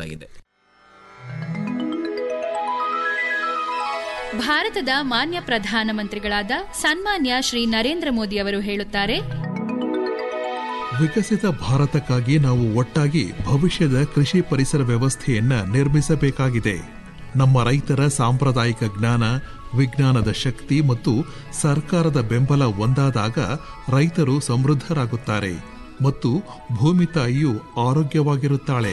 ಮಾಡಲಾಗಿದೆ ಭಾರತದ ಮಾನ್ಯ ಪ್ರಧಾನಮಂತ್ರಿಗಳಾದ ಸನ್ಮಾನ್ಯ ಶ್ರೀ ನರೇಂದ್ರ ಮೋದಿ ಅವರು ಹೇಳುತ್ತಾರೆ ವಿಕಸಿತ ಭಾರತಕ್ಕಾಗಿ ನಾವು ಒಟ್ಟಾಗಿ ಭವಿಷ್ಯದ ಕೃಷಿ ಪರಿಸರ ವ್ಯವಸ್ಥೆಯನ್ನ ನಿರ್ಮಿಸಬೇಕಾಗಿದೆ ನಮ್ಮ ರೈತರ ಸಾಂಪ್ರದಾಯಿಕ ಜ್ಞಾನ ವಿಜ್ಞಾನದ ಶಕ್ತಿ ಮತ್ತು ಸರ್ಕಾರದ ಬೆಂಬಲ ಒಂದಾದಾಗ ರೈತರು ಸಮೃದ್ಧರಾಗುತ್ತಾರೆ ಮತ್ತು ಭೂಮಿ ತಾಯಿಯು ಆರೋಗ್ಯವಾಗಿರುತ್ತಾಳೆ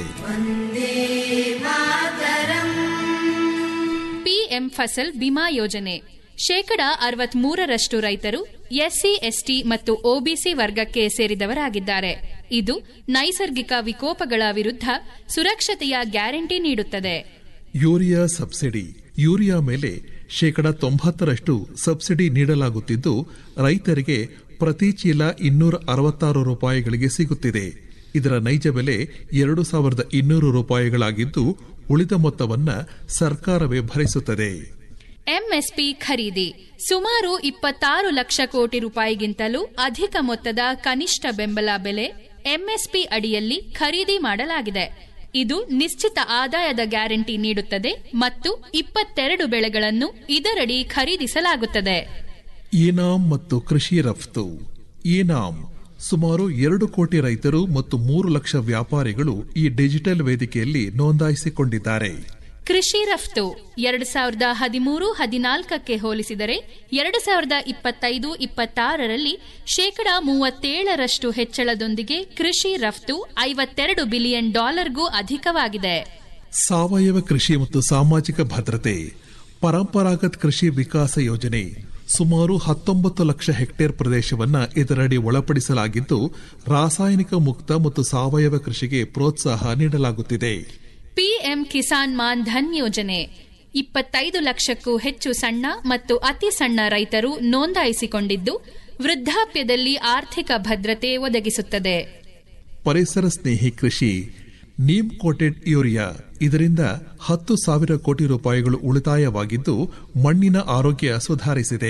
ಪಿಎಂ ಫಸಲ್ ಬಿಮಾ ಯೋಜನೆ ಶೇಕಡ ಅರವತ್ಮೂರರಷ್ಟು ರೈತರು ಎಸ್ಸಿ ಎಸ್ಟಿ ಮತ್ತು ಒಬಿಸಿ ವರ್ಗಕ್ಕೆ ಸೇರಿದವರಾಗಿದ್ದಾರೆ ಇದು ನೈಸರ್ಗಿಕ ವಿಕೋಪಗಳ ವಿರುದ್ಧ ಸುರಕ್ಷತೆಯ ಗ್ಯಾರಂಟಿ ನೀಡುತ್ತದೆ ಯೂರಿಯಾ ಸಬ್ಸಿಡಿ ಯೂರಿಯಾ ಮೇಲೆ ಶೇಕಡ ತೊಂಬತ್ತರಷ್ಟು ಸಬ್ಸಿಡಿ ನೀಡಲಾಗುತ್ತಿದ್ದು ರೈತರಿಗೆ ಪ್ರತಿ ಚೀಲ ಇನ್ನೂರ ಅರವತ್ತಾರು ರೂಪಾಯಿಗಳಿಗೆ ಸಿಗುತ್ತಿದೆ ಇದರ ನೈಜ ಬೆಲೆ ಎರಡು ಸಾವಿರದ ಇನ್ನೂರು ರೂಪಾಯಿಗಳಾಗಿದ್ದು ಉಳಿದ ಮೊತ್ತವನ್ನ ಸರ್ಕಾರವೇ ಭರಿಸುತ್ತದೆ ಎಂಎಸ್ಪಿ ಖರೀದಿ ಸುಮಾರು ಇಪ್ಪತ್ತಾರು ಲಕ್ಷ ಕೋಟಿ ರೂಪಾಯಿಗಿಂತಲೂ ಅಧಿಕ ಮೊತ್ತದ ಕನಿಷ್ಠ ಬೆಂಬಲ ಬೆಲೆ ಎಂಎಸ್ಪಿ ಅಡಿಯಲ್ಲಿ ಖರೀದಿ ಮಾಡಲಾಗಿದೆ ಇದು ನಿಶ್ಚಿತ ಆದಾಯದ ಗ್ಯಾರಂಟಿ ನೀಡುತ್ತದೆ ಮತ್ತು ಇಪ್ಪತ್ತೆರಡು ಬೆಳೆಗಳನ್ನು ಇದರಡಿ ಖರೀದಿಸಲಾಗುತ್ತದೆ ಈನಾಮ್ ಮತ್ತು ಕೃಷಿ ರಫ್ತು ಈನಾಮ್ ಸುಮಾರು ಎರಡು ಕೋಟಿ ರೈತರು ಮತ್ತು ಮೂರು ಲಕ್ಷ ವ್ಯಾಪಾರಿಗಳು ಈ ಡಿಜಿಟಲ್ ವೇದಿಕೆಯಲ್ಲಿ ನೋಂದಾಯಿಸಿಕೊಂಡಿದ್ದಾರೆ ಕೃಷಿ ರಫ್ತು ಎರಡು ಸಾವಿರದ ಹದಿಮೂರು ಹದಿನಾಲ್ಕಕ್ಕೆ ಹೋಲಿಸಿದರೆ ಎರಡು ಸಾವಿರದ ಇಪ್ಪತ್ತೈದು ಇಪ್ಪತ್ತಾರರಲ್ಲಿ ಶೇಕಡ ಮೂವತ್ತೇಳರಷ್ಟು ಹೆಚ್ಚಳದೊಂದಿಗೆ ಕೃಷಿ ರಫ್ತು ಐವತ್ತೆರಡು ಬಿಲಿಯನ್ ಡಾಲರ್ಗೂ ಅಧಿಕವಾಗಿದೆ ಸಾವಯವ ಕೃಷಿ ಮತ್ತು ಸಾಮಾಜಿಕ ಭದ್ರತೆ ಪರಂಪರಾಗತ್ ಕೃಷಿ ವಿಕಾಸ ಯೋಜನೆ ಸುಮಾರು ಹತ್ತೊಂಬತ್ತು ಲಕ್ಷ ಹೆಕ್ಟೇರ್ ಪ್ರದೇಶವನ್ನ ಇದರಡಿ ಒಳಪಡಿಸಲಾಗಿದ್ದು ರಾಸಾಯನಿಕ ಮುಕ್ತ ಮತ್ತು ಸಾವಯವ ಕೃಷಿಗೆ ಪ್ರೋತ್ಸಾಹ ನೀಡಲಾಗುತ್ತಿದೆ ಪಿಎಂ ಕಿಸಾನ್ ಮಾನ್ ಧನ್ ಯೋಜನೆ ಇಪ್ಪತ್ತೈದು ಲಕ್ಷಕ್ಕೂ ಹೆಚ್ಚು ಸಣ್ಣ ಮತ್ತು ಅತಿ ಸಣ್ಣ ರೈತರು ನೋಂದಾಯಿಸಿಕೊಂಡಿದ್ದು ವೃದ್ಧಾಪ್ಯದಲ್ಲಿ ಆರ್ಥಿಕ ಭದ್ರತೆ ಒದಗಿಸುತ್ತದೆ ಪರಿಸರ ಸ್ನೇಹಿ ಕೃಷಿ ನೀಮ್ ಕೋಟೆಡ್ ಯೂರಿಯಾ ಇದರಿಂದ ಹತ್ತು ಸಾವಿರ ಕೋಟಿ ರೂಪಾಯಿಗಳು ಉಳಿತಾಯವಾಗಿದ್ದು ಮಣ್ಣಿನ ಆರೋಗ್ಯ ಸುಧಾರಿಸಿದೆ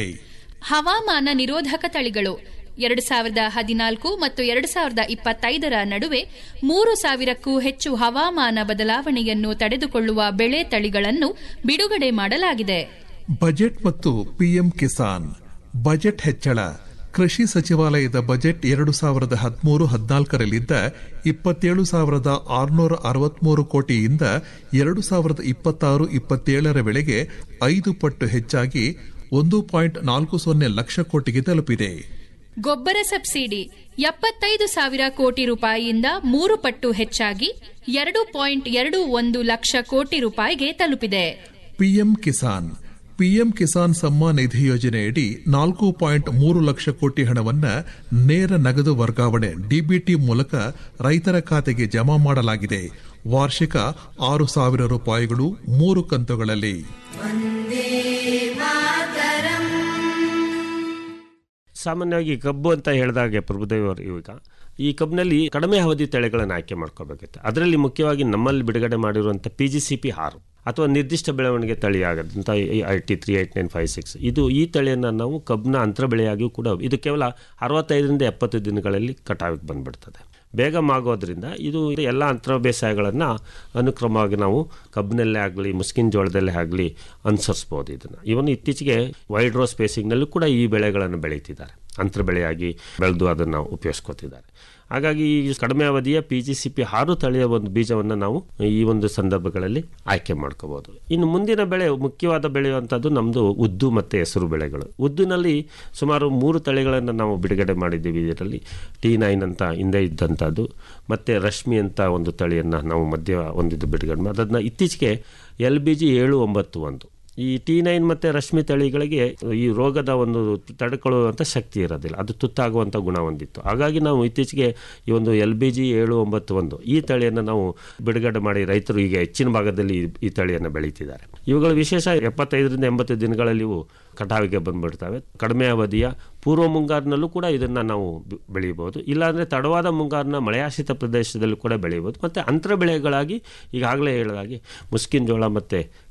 ಹವಾಮಾನ ನಿರೋಧಕ ತಳಿಗಳು ಎರಡು ಸಾವಿರದ ಹದಿನಾಲ್ಕು ಮತ್ತು ಎರಡು ಸಾವಿರದ ಇಪ್ಪತ್ತೈದರ ನಡುವೆ ಮೂರು ಸಾವಿರಕ್ಕೂ ಹೆಚ್ಚು ಹವಾಮಾನ ಬದಲಾವಣೆಯನ್ನು ತಡೆದುಕೊಳ್ಳುವ ಬೆಳೆ ತಳಿಗಳನ್ನು ಬಿಡುಗಡೆ ಮಾಡಲಾಗಿದೆ ಬಜೆಟ್ ಮತ್ತು ಪಿಎಂ ಕಿಸಾನ್ ಬಜೆಟ್ ಹೆಚ್ಚಳ ಕೃಷಿ ಸಚಿವಾಲಯದ ಬಜೆಟ್ ಎರಡು ಸಾವಿರದ ಹದಿಮೂರು ಹದಿನಾಲ್ಕರಲ್ಲಿದ್ದ ಇಪ್ಪತ್ತೇಳು ಸಾವಿರದ ಆರುನೂರ ಅರವತ್ಮೂರು ಕೋಟಿಯಿಂದ ಎರಡು ಸಾವಿರದ ಇಪ್ಪತ್ತಾರು ಇಪ್ಪತ್ತೇಳರ ವೇಳೆಗೆ ಐದು ಪಟ್ಟು ಹೆಚ್ಚಾಗಿ ಒಂದು ಪಾಯಿಂಟ್ ನಾಲ್ಕು ಸೊನ್ನೆ ಲಕ್ಷ ಕೋಟಿಗೆ ತಲುಪಿದೆ ಗೊಬ್ಬರ ಸಬ್ಸಿಡಿ ಎಪ್ಪತ್ತೈದು ಸಾವಿರ ಕೋಟಿ ರೂಪಾಯಿಯಿಂದ ಮೂರು ಪಟ್ಟು ಹೆಚ್ಚಾಗಿ ಎರಡು ಪಾಯಿಂಟ್ ಎರಡು ಒಂದು ಲಕ್ಷ ಕೋಟಿ ರೂಪಾಯಿಗೆ ತಲುಪಿದೆ ಪಿಎಂ ಕಿಸಾನ್ ಪಿಎಂ ಕಿಸಾನ್ ಸಮ್ಮಾನ್ ನಿಧಿ ಯೋಜನೆಯಡಿ ನಾಲ್ಕು ಪಾಯಿಂಟ್ ಮೂರು ಲಕ್ಷ ಕೋಟಿ ಹಣವನ್ನ ನೇರ ನಗದು ವರ್ಗಾವಣೆ ಡಿಬಿಟಿ ಮೂಲಕ ರೈತರ ಖಾತೆಗೆ ಜಮಾ ಮಾಡಲಾಗಿದೆ ವಾರ್ಷಿಕ ಆರು ಸಾವಿರ ರೂಪಾಯಿಗಳು ಮೂರು ಕಂತುಗಳಲ್ಲಿ ಸಾಮಾನ್ಯವಾಗಿ ಕಬ್ಬು ಅಂತ ಹೇಳಿದಾಗೆ ಪ್ರಭುದೇವ್ ಅವರು ಈಗ ಈ ಕಬ್ಬಿನಲ್ಲಿ ಕಡಿಮೆ ಅವಧಿ ತಳಿಗಳನ್ನು ಆಯ್ಕೆ ಮಾಡ್ಕೋಬೇಕಿತ್ತು ಅದರಲ್ಲಿ ಮುಖ್ಯವಾಗಿ ನಮ್ಮಲ್ಲಿ ಬಿಡುಗಡೆ ಮಾಡಿರುವಂಥ ಪಿ ಜಿ ಸಿ ಪಿ ಆರು ಅಥವಾ ನಿರ್ದಿಷ್ಟ ಬೆಳವಣಿಗೆ ತಳಿ ಆಗದಂಥ I T three eight nine five six ಇದು ಈ ತಳಿಯನ್ನು ನಾವು ಕಬ್ಬಿನ ಅಂತರ ಬೆಳೆಯಾಗಿಯೂ ಕೂಡ ಇದು ಕೇವಲ ಅರವತ್ತೈದರಿಂದ ಎಪ್ಪತ್ತು ದಿನಗಳಲ್ಲಿ ಕಟಾವಿಗೆ ಬಂದ್ಬಿಡ್ತದೆ ಬೇಗ ಮಾಗೋದ್ರಿಂದ ಇದು ಎಲ್ಲ ಅಂತರ ಬೇಸಾಯಗಳನ್ನು ಅನುಕ್ರಮವಾಗಿ ನಾವು ಕಬ್ಬಿನಲ್ಲೇ ಆಗಲಿ ಮುಸ್ಕಿನ ಜೋಳದಲ್ಲೇ ಆಗಲಿ ಅನುಸರಿಸ್ಬೋದು ಇದನ್ನು ಇವನು ಇತ್ತೀಚೆಗೆ ವೈಡ್ ರೋ ಸ್ಪೇಸಿಂಗ್ನಲ್ಲೂ ಕೂಡ ಈ ಬೆಳೆಗಳನ್ನು ಬೆಳೀತಿದ್ದಾರೆ ಅಂತರ ಬೆಳೆಯಾಗಿ ಬೆಳೆದು ಅದನ್ನು ಉಪಯೋಗಿಸ್ಕೊತಿದ್ದಾರೆ ಹಾಗಾಗಿ ಈ ಕಡಿಮೆ ಅವಧಿಯ ಪಿ ಜಿ ಸಿ ಪಿ ಆರು ತಳಿಯ ಒಂದು ಬೀಜವನ್ನು ನಾವು ಈ ಒಂದು ಸಂದರ್ಭಗಳಲ್ಲಿ ಆಯ್ಕೆ ಮಾಡ್ಕೋಬೋದು ಇನ್ನು ಮುಂದಿನ ಬೆಳೆ ಮುಖ್ಯವಾದ ಬೆಳೆಯುವಂಥದ್ದು ನಮ್ಮದು ಉದ್ದು ಮತ್ತು ಹೆಸರು ಬೆಳೆಗಳು ಉದ್ದಿನಲ್ಲಿ ಸುಮಾರು ಮೂರು ತಳಿಗಳನ್ನು ನಾವು ಬಿಡುಗಡೆ ಮಾಡಿದ್ದೀವಿ ಇದರಲ್ಲಿ ಟಿ ನೈನ್ ಅಂತ ಹಿಂದೆ ಇದ್ದಂಥದ್ದು ಮತ್ತು ರಶ್ಮಿ ಅಂತ ಒಂದು ತಳಿಯನ್ನು ನಾವು ಮಧ್ಯ ಒಂದಿದ್ದು ಬಿಡುಗಡೆ ಮಾಡಿ ಅದನ್ನು ಇತ್ತೀಚೆಗೆ ಎಲ್ ಬಿ ಜಿ ಏಳು ಒಂಬತ್ತು ಒಂದು ಈ ಟಿ ನೈನ್ ಮತ್ತು ರಶ್ಮಿ ತಳಿಗಳಿಗೆ ಈ ರೋಗದ ಒಂದು ತಡೆಕೊಳ್ಳುವಂಥ ಶಕ್ತಿ ಇರೋದಿಲ್ಲ ಅದು ತುತ್ತಾಗುವಂಥ ಗುಣ ಹೊಂದಿತ್ತು ಹಾಗಾಗಿ ನಾವು ಇತ್ತೀಚೆಗೆ ಈ ಒಂದು ಎಲ್ ಬಿ ಜಿ ಏಳು ಒಂಬತ್ತು ಒಂದು ಈ ತಳಿಯನ್ನು ನಾವು ಬಿಡುಗಡೆ ಮಾಡಿ ರೈತರು ಈಗ ಹೆಚ್ಚಿನ ಭಾಗದಲ್ಲಿ ಈ- ಈ ತಳಿಯನ್ನು ಬೆಳೀತಿದ್ದಾರೆ ಇವುಗಳ ವಿಶೇಷ ಎಪ್ಪತ್ತೈದರಿಂದ ಎಂಬತ್ತು ದಿನಗಳಲ್ಲಿ ಇವು ಕಟಾವಿಗೆ ಬಂದ್ಬಿಡ್ತವೆ ಕಡಿಮೆ ಅವಧಿಯ ಪೂರ್ವ ಮುಂಗಾರಿನಲ್ಲೂ ಕೂಡ ಇದನ್ನು ನಾವು ಬೆ- ಬೆಳೀಬೋದು ಇಲ್ಲಾಂದರೆ ತಡವಾದ ಮುಂಗಾರಿನ ಮಳೆಯಾಶ್ರಿತ ಪ್ರದೇಶದಲ್ಲೂ ಕೂಡ ಬೆಳೀಬೋದು ಮತ್ತು ಅಂತರ ಬೆಳೆಗಳಾಗಿ ಈಗಾಗಲೇ ಹೇಳಿದಾಗೆ ಮುಸ್ಕಿನ ಜೋಳ ಮತ್ತು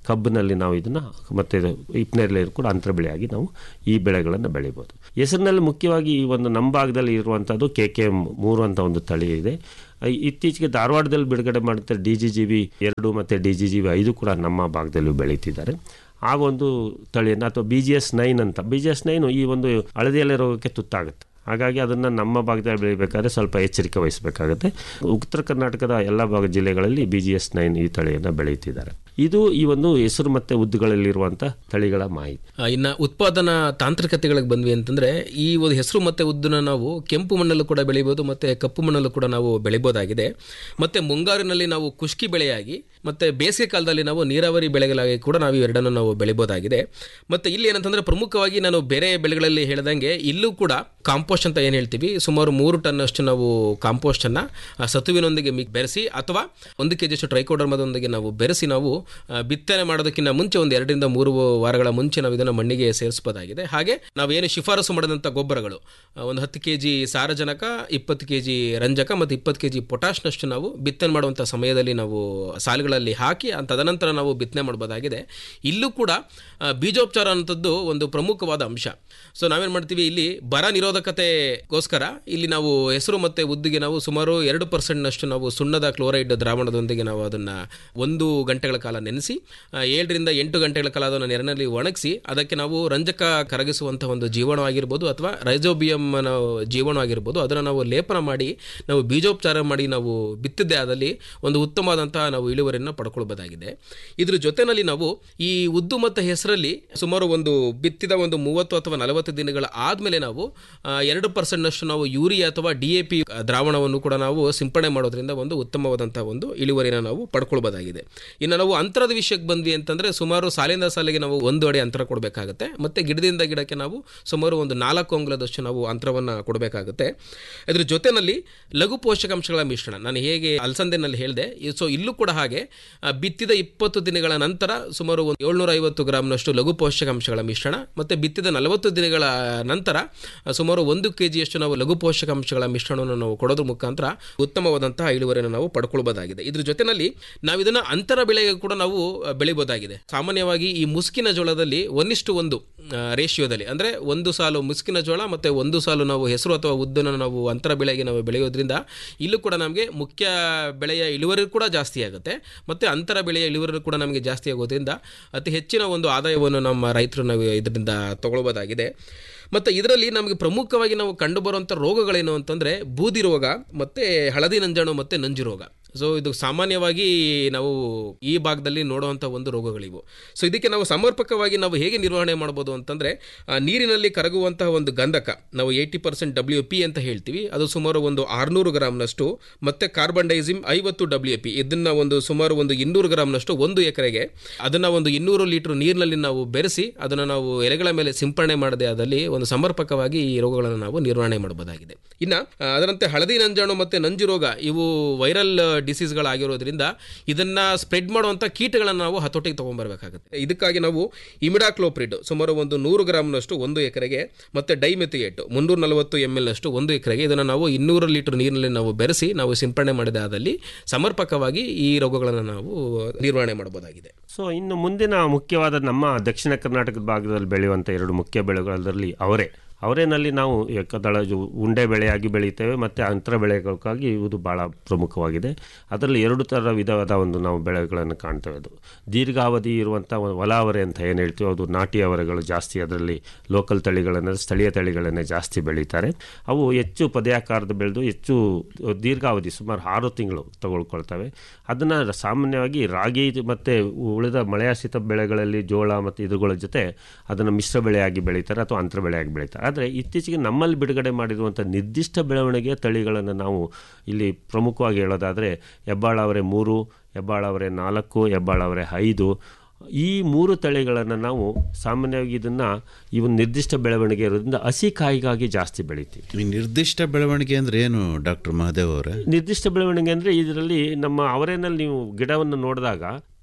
ಕಬ್ಬಿನಲ್ಲಿ ನಾವು ಇದನ್ನ ಮತ್ತೆ ಹಿಪ್ನೇರಳೆ ಕೂಡ ಅಂತರ ಬೆಳೆಯಾಗಿ ನಾವು ಈ ಬೆಳೆಗಳನ್ನು ಬೆಳಿಬೋದು ಹೆಸರಿನಲ್ಲಿ ಮುಖ್ಯವಾಗಿ ಈ ಒಂದು ನಮ್ಮ ಭಾಗದಲ್ಲಿ ಇರುವಂಥದ್ದು ಕೆ ಕೆ ಎಮ್ ಮೂರು ಅಂತ ಒಂದು ತಳಿ ಇದೆ ಈ- ಇತ್ತೀಚೆಗೆ ಧಾರವಾಡದಲ್ಲಿ ಬಿಡುಗಡೆ ಮಾಡುತ್ತೆ ಡಿ ಜಿ ಜಿ ಬಿ ಎರಡು ಮತ್ತು ಡಿ ಜಿ ಜಿ ಬಿ ಐದು ಕೂಡ ನಮ್ಮ ಭಾಗದಲ್ಲಿ ಬೆಳೀತಿದ್ದಾರೆ ಆ ಒಂದು ತಳಿಯನ್ನು ಅಥವಾ ಬಿ ಜಿ ಎಸ್ ನೈನ್ ಅಂತ ಬಿ ಜಿ ಎಸ್ ನೈನು ಈ ಒಂದು ಹಳದಿ ಎಲೆ ರೋಗಕ್ಕೆ ತುತ್ತಾಗುತ್ತೆ ಹಾಗಾಗಿ ಅದನ್ನು ನಮ್ಮ ಭಾಗದಲ್ಲಿ ಬೆಳಿಬೇಕಾದ್ರೆ ಸ್ವಲ್ಪ ಎಚ್ಚರಿಕೆ ವಹಿಸಬೇಕಾಗುತ್ತೆ ಉತ್ತರ ಕರ್ನಾಟಕದ ಎಲ್ಲ ಭಾಗ ಜಿಲ್ಲೆಗಳಲ್ಲಿ ಬಿ ಜಿ ಎಸ್ ನೈನ್ ಈ ತಳಿಯನ್ನು ಬೆಳೆಯುತ್ತಿದ್ದಾರೆ ಇದು ಈ ಒಂದು ಹೆಸರು ಮತ್ತು ಉದ್ದುಗಳಲ್ಲಿರುವಂಥ ತಳಿಗಳ ಮಾಹಿತಿ ಆ, ಇನ್ನ ಉತ್ಪಾದನಾ ತಾಂತ್ರಿಕತೆಗಳಿಗೆ ಬಂದ್ವಿ ಅಂತಂದ್ರೆ ಈ ಒಂದು ಹೆಸರು ಮತ್ತೆ ಉದ್ದನ್ನ ನಾವು ಕೆಂಪು ಮಣ್ಣಲ್ಲೂ ಕೂಡ ಬೆಳಿಬೋದು ಮತ್ತೆ ಕಪ್ಪು ಮಣ್ಣಲ್ಲೂ ಕೂಡ ನಾವು ಬೆಳಿಬೋದಾಗಿದೆ ಮತ್ತೆ ಮುಂಗಾರಿನಲ್ಲಿ ನಾವು ಕುಷ್ಕಿ ಬೆಳೆಯಾಗಿ ಮತ್ತೆ ಬೇಸಿಗೆ ಕಾಲದಲ್ಲಿ ನಾವು ನೀರಾವರಿ ಬೆಳೆಗಳಾಗಿ ಕೂಡ ನಾವು ಇವೆರಡನ್ನು ನಾವು ಬೆಳಿಬೋದಾಗಿದೆ ಮತ್ತೆ ಇಲ್ಲಿ ಏನಂತಂದ್ರೆ ಪ್ರಮುಖವಾಗಿ ನಾನು ಬೇರೆ ಬೆಳೆಗಳಲ್ಲಿ ಹೇಳ್ದಂಗೆ ಇಲ್ಲೂ ಕೂಡ ಕಾಂಪೋಸ್ಟ್ ಅಂತ ಏನು ಹೇಳ್ತೀವಿ ಸುಮಾರು ಮೂರು ಟನ್ ಅಷ್ಟು ನಾವು ಕಾಂಪೋಸ್ಟ್ ಅನ್ನ ಆ, ಸತುವಿನೊಂದಿಗೆ ಮಿಕ್ ಬೆರೆಸಿ ಅಥವಾ ಒಂದು ಕೆ ಜಿಯಷ್ಟು ಟ್ರೈಕೋಡರ್ಮದೊಂದಿಗೆ ನಾವು ಬೆರೆಸಿ ನಾವು ಆ, ಬಿತ್ತನೆ ಮಾಡೋದಕ್ಕಿಂತ ಮುಂಚೆ ಒಂದು ಎರಡರಿಂದ ಮೂರು ವಾರಗಳ ಮುಂಚೆ ನಾವು ಇದನ್ನು ಮಣ್ಣಿಗೆ ಸೇರಿಸಬಹುದಾಗಿದೆ ಹಾಗೆ ನಾವು ಏನು ಶಿಫಾರಸು ಮಾಡಿದಂಥ ಗೊಬ್ಬರಗಳು ಆ, ಒಂದು ಹತ್ತು ಕೆ ಜಿ ಸಾರಜನಕ ಇಪ್ಪತ್ತು ಕೆ ಜಿ ರಂಜಕ ಮತ್ತು ಇಪ್ಪತ್ತು ಕೆ ಜಿ ಪೊಟಾಷ್ನಷ್ಟು ನಾವು ಬಿತ್ತನೆ ಮಾಡುವಂಥ ಸಮಯದಲ್ಲಿ ನಾವು ಸಾಲುಗಳಲ್ಲಿ ಹಾಕಿ ಆ ತದನಂತರ ನಾವು ಬಿತ್ತನೆ ಮಾಡಬಹುದಾಗಿದೆ ಇಲ್ಲೂ ಕೂಡ ಆ, ಬೀಜೋಪಚಾರ ಅನ್ನೋಂಥದ್ದು ಒಂದು ಪ್ರಮುಖವಾದ ಅಂಶ ಸೊ ನಾವೇನು ಮಾಡ್ತೀವಿ ಇಲ್ಲಿ ಬರ ನಿರೋಧಕತೆಗೋಸ್ಕರ ಇಲ್ಲಿ ನಾವು ಹೆಸರು ಮತ್ತು ಉದ್ದಿಗೆ ನಾವು ಸುಮಾರು ಎರಡು ಪರ್ಸೆಂಟ್ನಷ್ಟು ನಾವು ಸುಣ್ಣದ ಕ್ಲೋರೈಡ್ ದ್ರಾವಣದೊಂದಿಗೆ ನಾವು ಅದನ್ನು ಒಂದು ಗಂಟೆಗಳ ಕಾಲ ನೆನೆಸಿ ಆ, ಏಳರಿಂದ ಎಂಟು ಗಂಟೆಗಳ ಕಾಲ ಅದನ್ನು ನೆರಳಿನಲ್ಲಿ ಒಣಗಿಸಿ ಅದಕ್ಕೆ ನಾವು ರಂಜಕ ಕರಗಿಸುವಂಥ ಒಂದು ಜೀವಾಣು ಆಗಿರ್ಬೋದು ಅಥವಾ ರೈಜೋಬಿಯಂ ನಾವು ಜೀವಾಣು ಆಗಿರ್ಬೋದು ಅದನ್ನು ನಾವು ಲೇಪನ ಮಾಡಿ ನಾವು ಬೀಜೋಪಚಾರ ಮಾಡಿ ನಾವು ಬಿತ್ತಿದ್ದೇ ಆದಲ್ಲಿ ಒಂದು ಉತ್ತಮವಾದಂತಹ ನಾವು ಇಳುವರಿಯನ್ನು ಪಡ್ಕೊಳ್ಬೋದಾಗಿದೆ ಇದ್ರ ಜೊತೆನಲ್ಲಿ ನಾವು ಈ ಉದ್ದು ಮತ್ತು ಹೆಸರಲ್ಲಿ ಸುಮಾರು ಒಂದು ಬಿತ್ತಿದ ಒಂದು ಮೂವತ್ತು ಅಥವಾ ನಲವತ್ತು ದಿನಗಳ ಆದಮೇಲೆ ನಾವು ಆ, ಎರಡು ಪರ್ಸೆಂಟ್ನಷ್ಟು ನಾವು ಯೂರಿಯಾ ಅಥವಾ ಡಿ ಎ ಪಿ ದ್ರಾವಣವನ್ನು ಕೂಡ ನಾವು ಸಿಂಪಡಣೆ ಮಾಡೋದ್ರಿಂದ ಒಂದು ಉತ್ತಮವಾದಂತಹ ಒಂದು ಇಳುವರಿನ ನಾವು ಪಡ್ಕೊಳ್ಬೋದಾಗಿದೆ ಇನ್ನು ನಾವು ಅಂತರದ ವಿಷಯಕ್ಕೆ ಬಂದ್ವಿ ಅಂತಂದ್ರೆ ಸುಮಾರು ಸಾಲಿಂದ ಸಾಲಿಗೆ ನಾವು ಒಂದು ಅಡಿ ಅಂತರ ಕೊಡಬೇಕಾಗುತ್ತೆ ಮತ್ತೆ ಗಿಡದಿಂದ ಗಿಡಕ್ಕೆ ನಾವು ಸುಮಾರು ಒಂದು ನಾಲ್ಕು ಅಂಗುಲದಷ್ಟು ನಾವು ಅಂತರವನ್ನು ಕೊಡಬೇಕಾಗುತ್ತೆ ಇದ್ರ ಜೊತೆನಲ್ಲಿ ಲಘು ಪೋಷಕಾಂಶಗಳ ಮಿಶ್ರಣ ನಾನು ಹೇಗೆ ಅಲಸಂದೆನಲ್ಲಿ ಹೇಳಿದೆ ಸೊ ಇಲ್ಲೂ ಕೂಡ ಹಾಗೆ ಆ, ಬಿತ್ತಿದ ಇಪ್ಪತ್ತು ದಿನಗಳ ನಂತರ ಸುಮಾರು ಒಂದು ಏಳ್ನೂರ ಐವತ್ತು ಗ್ರಾಮ್ನಷ್ಟು ಲಘು ಪೋಷಕಾಂಶಗಳ ಮಿಶ್ರಣ ಮತ್ತು ಬಿತ್ತಿದ ನಲವತ್ತು ದಿನಗಳ ನಂತರ ಆ, ಸುಮಾರು ಒಂದು ಕೆ ಜಿಯಷ್ಟು ನಾವು ಲಘು ಪೋಷಕಾಂಶಗಳ ಮಿಶ್ರಣವನ್ನು ನಾವು ಕೊಡೋದ್ರ ಮುಖಾಂತರ ಉತ್ತಮವಾದಂತಹ ಇಳುವರಿಯನ್ನು ನಾವು ಪಡ್ಕೊಳ್ಬೋದಾಗಿದೆ ಇದ್ರ ಜೊತೆನಲ್ಲಿ ನಾವು ಇದನ್ನು ಅಂತರ ಬೆಳೆಗೆ ಕೂಡ ನಾವು ಆ, ಬೆಳಿಬೋದಾಗಿದೆ ಸಾಮಾನ್ಯವಾಗಿ ಈ ಮುಸ್ಕಿನ ಜೋಳದಲ್ಲಿ ಒಂದಿಷ್ಟು ಒಂದು ರೇಷಿಯೋದಲ್ಲಿ ಅಂದರೆ ಒಂದು ಸಾಲು ಮುಸ್ಕಿನ ಜೋಳ ಮತ್ತು ಒಂದು ಸಾಲು ನಾವು ಹೆಸರು ಅಥವಾ ಉದ್ದನ್ನು ನಾವು ಅಂತರ ಬೆಳೆಗೆ ನಾವು ಬೆಳೆಯೋದ್ರಿಂದ ಇಲ್ಲೂ ಕೂಡ ನಮಗೆ ಮುಖ್ಯ ಬೆಳೆಯ ಇಳುವರಿ ಕೂಡ ಜಾಸ್ತಿ ಆಗುತ್ತೆ ಮತ್ತು ಅಂತರ ಬೆಳೆಯ ಇಳುವರಿ ಕೂಡ ನಮಗೆ ಜಾಸ್ತಿ ಆಗೋದ್ರಿಂದ ಅತಿ ಹೆಚ್ಚಿನ ಒಂದು ಆದಾಯವನ್ನು ನಮ್ಮ ರೈತರು ನಾವು ಇದರಿಂದ ತಗೊಳ್ಬೋದಾಗಿದೆ ಮತ್ತು ಇದರಲ್ಲಿ ನಮಗೆ ಪ್ರಮುಖವಾಗಿ ನಾವು ಕಂಡುಬರುವಂಥ ರೋಗಗಳೇನು ಅಂತಂದರೆ ಬೂದಿ ರೋಗ ಮತ್ತು ಹಳದಿ ನಂಜಾಣು ಮತ್ತು ನಂಜು ರೋಗ ಸೊ ಇದು ಸಾಮಾನ್ಯವಾಗಿ ನಾವು ಈ ಭಾಗದಲ್ಲಿ ನೋಡುವಂಥ ಒಂದು ರೋಗಗಳಿವು ಸೊ ಇದಕ್ಕೆ ನಾವು ಸಮರ್ಪಕವಾಗಿ ನಾವು ಹೇಗೆ ನಿರ್ವಹಣೆ ಮಾಡ್ಬೋದು ಅಂತಂದರೆ ನೀರಿನಲ್ಲಿ ಕರಗುವಂತಹ ಒಂದು ಗಂಧಕ ನಾವು ಏಯ್ಟಿ ಪರ್ಸೆಂಟ್ ಡಬ್ಲ್ಯೂ ಪಿ ಅಂತ ಹೇಳ್ತೀವಿ ಅದು ಸುಮಾರು ಒಂದು ಆರುನೂರು ಗ್ರಾಮ್ನಷ್ಟು ಮತ್ತು ಕಾರ್ಬನ್ ಡೈಸಿಮ್ ಐವತ್ತು ಡಬ್ಲ್ಯೂ ಪಿ ಇದನ್ನು ಒಂದು ಸುಮಾರು ಒಂದು ಇನ್ನೂರು ಗ್ರಾಮ್ನಷ್ಟು ಒಂದು ಎಕರೆಗೆ ಅದನ್ನು ಒಂದು ಇನ್ನೂರು ಲೀಟರ್ ನೀರಿನಲ್ಲಿ ನಾವು ಬೆರೆಸಿ ಅದನ್ನು ನಾವು ಎಲೆಗಳ ಮೇಲೆ ಸಿಂಪರಣೆ ಮಾಡದೆ ಆದಲ್ಲಿ ಒಂದು ಸಮರ್ಪಕವಾಗಿ ಈ ರೋಗಗಳನ್ನು ನಾವು ನಿರ್ವಹಣೆ ಮಾಡಬಹುದಾಗಿದೆ ಇನ್ನು ಆ, ಅದರಂತೆ ಹಳದಿ ನಂಜಾಣು ಮತ್ತು ನಂಜು ರೋಗ ಇವು ವೈರಲ್ ಡಿಸೀಸ್ಗಳಾಗಿರೋದ್ರಿಂದ ಇದನ್ನ ಸ್ಪ್ರೆಡ್ ಮಾಡುವಂಥ ಕೀಟಗಳನ್ನು ನಾವು ಹತೋಟಿಗೆ ತೊಗೊಂಡ್ಬರ್ಬೇಕಾಗುತ್ತೆ ಇದಕ್ಕಾಗಿ ನಾವು ಇಮಿಡಾಕ್ಲೋಪ್ರಿಡ್ ಸುಮಾರು ಒಂದು ನೂರು ಗ್ರಾಮ್ನಷ್ಟು ಒಂದು ಎಕರೆಗೆ ಮತ್ತು ಡೈಮೆಥಿಯೇಟ್ ಮುನ್ನೂರ ನಲವತ್ತು ಎಮ್ ಎಲ್ನಷ್ಟು ಒಂದು ಎಕರೆಗೆ ಇದನ್ನು ನಾವು ಇನ್ನೂರು ಲೀಟರ್ ನೀರಿನಲ್ಲಿ ನಾವು ಬೆರೆಸಿ ನಾವು ಸಿಂಪರಣೆ ಮಾಡಿದ ಆದಲ್ಲಿ ಸಮರ್ಪಕವಾಗಿ ಈ ರೋಗಗಳನ್ನು ನಾವು ನಿರ್ವಹಣೆ ಮಾಡಬಹುದಾಗಿದೆ ಸೊ ಇನ್ನು ಮುಂದಿನ ಮುಖ್ಯವಾದ ನಮ್ಮ ದಕ್ಷಿಣ ಕರ್ನಾಟಕದ ಭಾಗದಲ್ಲಿ ಬೆಳೆಯುವಂಥ ಎರಡು ಮುಖ್ಯ ಬೆಳೆಗಳಲ್ಲಿ ಅವರೇ ಅವರೇನಲ್ಲಿ ನಾವು ಏಕದಳ ಜು- ಉಂಡೆ ಬೆಳೆಯಾಗಿ ಬೆಳೆಯುತ್ತೇವೆ ಮತ್ತು ಅಂತರ ಬೆಳೆಗಳಿಗಾಗಿ ಇದು ಭಾಳ ಪ್ರಮುಖವಾಗಿದೆ ಅದರಲ್ಲಿ ಎರಡು ಥರ ವಿಧವಾದ ಒಂದು ನಾವು ಬೆಳೆಗಳನ್ನು ಕಾಣ್ತೇವೆ ಅದು ದೀರ್ಘಾವಧಿ ಇರುವಂಥ ಒಂದು ಹೊಲ ಅವರೆ ಅಂತ ಏನು ಹೇಳ್ತೀವಿ ಅದು ನಾಟಿ ಅವರೆಗಳು ಜಾಸ್ತಿ ಅದರಲ್ಲಿ ಲೋಕಲ್ ತಳಿಗಳನ್ನು ಸ್ಥಳೀಯ ತಳಿಗಳನ್ನೇ ಜಾಸ್ತಿ ಬೆಳೀತಾರೆ ಅವು ಹೆಚ್ಚು ಪದಯಾಕಾರದ ಬೆಳೆದು ಹೆಚ್ಚು ದೀರ್ಘಾವಧಿ ಸುಮಾರು ಆರು ತಿಂಗಳು ತಗೊಳ್ಕೊಳ್ತವೆ ಅದನ್ನು ಸಾಮಾನ್ಯವಾಗಿ ರಾಗಿ ಮತ್ತು ಉಳಿದ ಮಳೆಯಾಶ್ರಿತ ಬೆಳೆಗಳಲ್ಲಿ ಜೋಳ ಮತ್ತು ಇದುಗಳ ಜೊತೆ ಅದನ್ನು ಮಿಶ್ರ ಬೆಳೆಯಾಗಿ ಬೆಳೀತಾರೆ ಅಥವಾ ಅಂತರ ಬೆಳೆಯಾಗಿ ಬೆಳೀತಾರೆ ಆದರೆ ಇತ್ತೀಚೆಗೆ ನಮ್ಮಲ್ಲಿ ಬಿಡುಗಡೆ ಮಾಡಿರುವಂಥ ನಿರ್ದಿಷ್ಟ ಬೆಳವಣಿಗೆಯ ತಳಿಗಳನ್ನು ನಾವು ಇಲ್ಲಿ ಪ್ರಮುಖವಾಗಿ ಹೇಳೋದಾದರೆ ಹೆಬ್ಬಾಳ ಅವರೇ ಮೂರು ಹೆಬ್ಬಾಳ ಅವರೇ ನಾಲ್ಕು ಹೆಬ್ಬಾಳ ಅವರೇ ಐದು ಈ ಮೂರು ತಳಿಗಳನ್ನು ನಾವು ಸಾಮಾನ್ಯವಾಗಿ ಇದನ್ನು ಈ ಒಂದು ನಿರ್ದಿಷ್ಟ ಬೆಳವಣಿಗೆ ಇರೋದ್ರಿಂದ ಹಸಿ ಕಾಯಿಗಾಗಿ ಜಾಸ್ತಿ ಬೆಳಿತೀವಿ ಈ ನಿರ್ದಿಷ್ಟ ಬೆಳವಣಿಗೆ ಅಂದ್ರೆ ಏನು ಡಾಕ್ಟರ್ ಮಹದೇವ್ ಅವರೇ ನಿರ್ದಿಷ್ಟ ಬೆಳವಣಿಗೆ ಅಂದರೆ ಇದರಲ್ಲಿ ನಮ್ಮ ಅವರೇನಲ್ಲಿ ನೀವು ಗಿಡವನ್ನು ನೋಡಿದಾಗ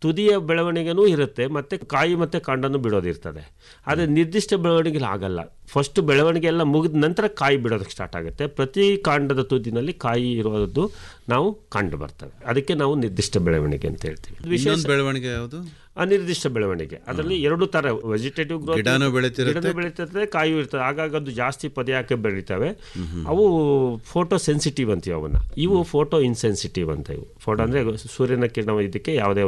ತುದಿಯ ಬೆಳವಣಿಗೆನೂ ಇರುತ್ತೆ ಮತ್ತೆ ಕಾಯಿ ಮತ್ತೆ ಕಾಂಡನೂ ಬಿಡೋದಿರ್ತದೆ ಆದರೆ ನಿರ್ದಿಷ್ಟ ಬೆಳವಣಿಗೆಲಿ ಆಗಲ್ಲ ಫಸ್ಟ್ ಬೆಳವಣಿಗೆ ಎಲ್ಲ ಮುಗಿದ ನಂತರ ಕಾಯಿ ಬಿಡೋದಕ್ಕೆ ಸ್ಟಾರ್ಟ್ ಆಗುತ್ತೆ ಪ್ರತಿ ಕಾಂಡದ ತುದಿನಲ್ಲಿ ಕಾಯಿ ಇರೋದು ನಾವು ಕಂಡು ಬರ್ತವೆ ಅದಕ್ಕೆ ನಾವು ನಿರ್ದಿಷ್ಟ ಬೆಳವಣಿಗೆ ಅಂತ ಹೇಳ್ತೀವಿ ವಿಶೇಷ ಇನ್ನೊಂದು ಬೆಳವಣಿಗೆ ಯಾವುದು ಅನಿರ್ದಿಷ್ಟ ಬೆಳವಣಿಗೆ ಅದರಲ್ಲಿ ಎರಡು ತರ ವೆಜಿಟೇಟಿವ್ ಗ್ರೋತ್ ಗಿಡನೂ ಬೆಳೀತಿರುತ್ತೆ. ಗಿಡನೂ ಬೆಳೀತಿರ್ತದೆ ಕಾಯು ಇರ್ತದೆ ಆಗಾಗ ಅದು ಜಾಸ್ತಿ ಪದಯಾಕೆ ಬೆಳೀತವೆ ಅವು ಫೋಟೋ ಸೆನ್ಸಿಟಿವ್ ಅಂತೀವಿ ಅವನ್ನ ಇವು ಫೋಟೋ ಇನ್ಸೆನ್ಸಿಟಿವ್ ಅಂತ ಇವು ಫೋಟೋ ಅಂದ್ರೆ ಸೂರ್ಯನ ಕಿರಣ ಇದಕ್ಕೆ ಯಾವುದೇ